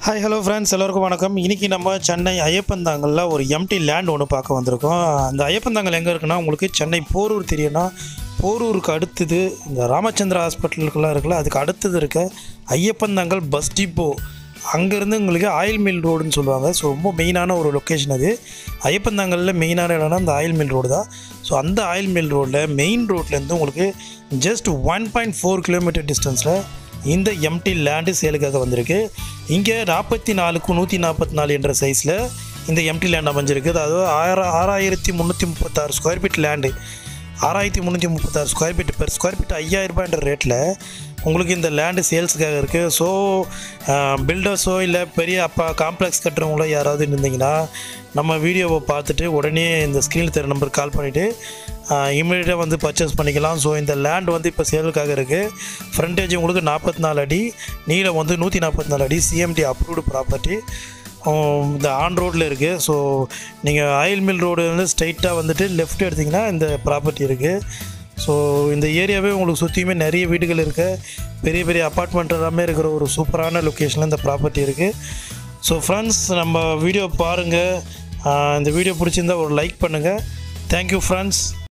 hi hello friends எல்லோருக்கும் வணக்கம் இன்றைக்கி நம்ம சென்னை ஐயப்பந்தாங்கலில் ஒரு எம்டி லேண்ட் ஒன்று பார்க்க வந்திருக்கோம் அந்த ஐயப்பந்தாங்கல் எங்கே இருக்குன்னா உங்களுக்கு சென்னை போரூர் தெரியும்னா போரூருக்கு அடுத்தது இந்த ராமச்சந்திரா ஹாஸ்பிட்டலுக்குலாம் இருக்குல்ல அதுக்கு அடுத்தது இருக்க ஐயப்பந்தாங்கல் பஸ் டிப்போ அங்கேருந்து உங்களுக்கு ஆயில் மில் ரோடுன்னு சொல்லுவாங்க ஸோ ரொம்ப மெயினான ஒரு லொக்கேஷன் அது ஐயப்பந்தாங்கலில் மெயினான இடம்னா அந்த ஆயில் மில் ரோடு தான் ஸோ அந்த ஆயில் மில் ரோட்டில் மெயின் ரோட்லேருந்து உங்களுக்கு just one point four kilometre டிஸ்டன்ஸில் இந்த எம்டி லேண்டு சேலுக்காக வந்திருக்கு இங்கே நாற்பத்தி நாலுக்கு நூற்றி நாற்பத்தி நாலு என்ற சைஸில் இந்த எம்டி லேண்ட் அமைஞ்சிருக்கு அதாவது ஆயிரம் ஆறாயிரத்தி முந்நூற்றி முப்பத்தாறு ஸ்கொயர் ஃபீட் லேண்டு ஆறாயிரத்தி முந்நூற்றி முப்பத்தாறு square feet per square feet ஐயாயிரம் ரூபாய்ன்ற ரேட்டில் உங்களுக்கு இந்த லேண்டு சேல்ஸுக்காக இருக்குது ஸோ பில்டர்ஸோ இல்லை பெரிய அப்பா காம்ப்ளெக்ஸ் கட்டுறவங்களோ யாராவது இருந்தீங்கன்னா நம்ம வீடியோவை பார்த்துட்டு உடனே இந்த ஸ்க்ரீனில் தெரிய நம்பருக்கு கால் பண்ணிவிட்டு இமீடியட்டாக வந்து பர்ச்சேஸ் பண்ணிக்கலாம் ஸோ இந்த லேண்ட் வந்து இப்போ சேலுக்காக இருக்குது ஃப்ரண்டேஜ் உங்களுக்கு நாற்பத்தி நாலு அடி நீளம் வந்து நூற்றி நாற்பத்தி நாலு அடி சிஎம்டி அப்ரூவ்டு ப்ராப்பர்ட்டி இந்த ஆன் ரோட்டில் இருக்குது ஸோ நீங்கள் ஆயில் மில் ரோடு வந்து ஸ்ட்ரைட்டாக வந்துட்டு லெஃப்ட் எடுத்திங்கன்னா இந்த ப்ராப்பர்ட்டி இருக்குது ஸோ இந்த ஏரியாவே உங்களுக்கு சுற்றியுமே நிறைய வீடுகள் இருக்குது பெரிய பெரிய அப்பார்ட்மெண்ட் எல்லாமே இருக்கிற ஒரு சூப்பரான லொக்கேஷனில் இந்த ப்ராப்பர்ட்டி இருக்குது ஸோ ஃப்ரெண்ட்ஸ் நம்ம வீடியோ பாருங்கள் இந்த வீடியோ பிடிச்சிருந்தா ஒரு லைக் பண்ணுங்கள் தேங்க்யூ ஃப்ரெண்ட்ஸ்